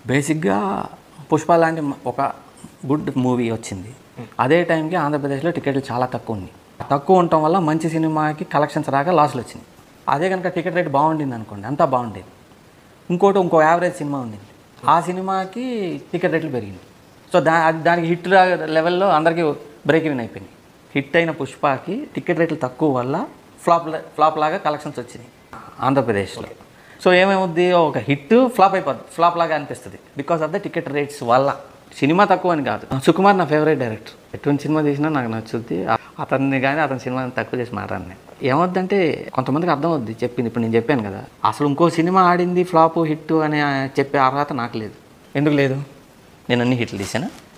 బేసిక్గా పుష్ప లాంటి ఒక గుడ్ మూవీ వచ్చింది అదే టైంకి ఆంధ్రప్రదేశ్లో టికెట్లు చాలా తక్కువ ఉన్నాయి తక్కువ ఉండటం వల్ల మంచి సినిమాకి కలెక్షన్స్ రాక లాస్లు వచ్చినాయి అదే కనుక టికెట్ రేట్ బాగుండింది అనుకోండి అంతా బాగుండేది ఇంకోటి ఇంకో యావరేజ్ సినిమా ఉండింది ఆ సినిమాకి టికెట్ రేట్లు పెరిగింది సో దా అది దానికి హిట్ లెవెల్లో అందరికీ బ్రేక్ ఇన్ అయిపోయింది హిట్ అయిన పుష్పకి టికెట్ రేట్లు తక్కువ వల్ల ఫ్లాప్ ఫ్లాప్ లాగా కలెక్షన్స్ వచ్చినాయి ఆంధ్రప్రదేశ్లో సో ఏమేముద్ది ఒక హిట్ ఫ్లాప్ అయిపోద్ది ఫ్లాప్ లాగా అనిపిస్తుంది because of the ticket rates వల్ల సినిమా తక్కువ అని కాదు సుకుమార్ నా ఫేవరెట్ డైరెక్టర్ ఎటువంటి సినిమా తీసినా నాకు నచ్చుద్ది అతన్ని కానీ అతని సినిమాని తక్కువ చేసి మాట్లాడినాయి ఏమవుద్దంటే కొంతమందికి అర్థం అవుద్ది చెప్పింది ఇప్పుడు నేను చెప్పాను కదా అసలు ఇంకో సినిమా ఆడింది ఫ్లాప్ హిట్ అని చెప్పే అర్హత నాకు లేదు ఎందుకు లేదు నేను అన్ని హిట్లు తీసానా